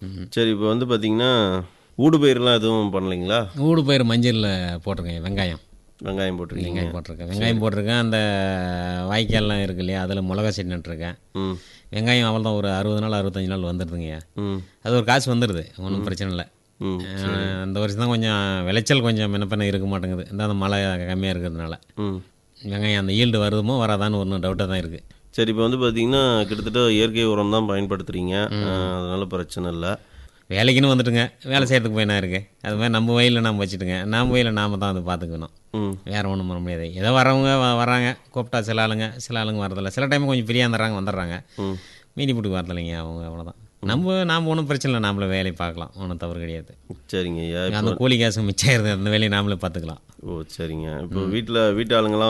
சரி இப்போ வந்து பார்த்தீங்கன்னா ஊடுபயிரெலாம் எதுவும் பண்ணலைங்களா ஊடு பயிர் மஞ்சளில் போட்டிருக்கேன் வெங்காயம் வெங்காயம் போட்டிருக்கீங்க வெங்காயம் போட்டிருக்கேன் வெங்காயம் போட்டிருக்கேன் அந்த வாய்க்கால்லாம் இருக்கு இல்லையா அதில் மிளகா செடி நட்டுருக்கேன் ம் வெங்காயம் அவள் தான் ஒரு அறுபது நாள் அறுபத்தஞ்சு நாள் வந்துடுதுங்கய்யா ம் அது ஒரு காசு வந்துடுது ஒன்றும் பிரச்சனை இல்லை ம் அஹ் அந்த வருஷம் தான் கொஞ்சம் விளைச்சல் கொஞ்சம் முன்னப்பின்ன இருக்க மாட்டேங்குது இந்த அந்த மழை கம்மியாக இருக்கிறதுனால ம் வெங்காயம் அந்த ஈல்டு வருதுமோ வராதான்னு ஒன்றும் டவுட்டாக தான் இருக்குது சரி இப்போ வந்து பார்த்தீங்கன்னா கிட்டத்தட்ட இயற்கை உரம் தான் பயன்படுத்துகிறீங்க அதனால் பிரச்சனை இல்லை வேலைக்குன்னு வந்துட்டுங்க வேலை செய்கிறதுக்கு போய் என்ன இருக்குது அது மாதிரி நம்ம வயலில் நாம் வச்சுட்டுங்க நம்ம வயலில் நாம் தான் அதை பார்த்துக்கணும் ம் வேறு ஒன்றும் பண்ண முடியாது ஏதோ வரவங்க வ- வராங்க கூப்பிட்டா சில ஆளுங்க சில ஆளுங்க வரதில்ல சில டைம் கொஞ்சம் ஃப்ரீயாக வந்துடுறாங்க வந்துடுறாங்க ம் மீதி போட்டு வரதில்லைங்க அவங்க அவ்வளோதான் நம்ம நாம் ஒன்றும் பிரச்சனை இல்லை நாமளே வேலையை பார்க்கலாம் ஒன்றும் தவறு கிடையாது சரிங்க ஐயா அந்த கூலி காசு மிச்சம் இருந்தது அந்த வேலையை நாமளே பார்த்துக்கலாம் ஓ சரிங்க இப்போ வீட்டில் வீட்டு ஆளுங்கெல்லாம்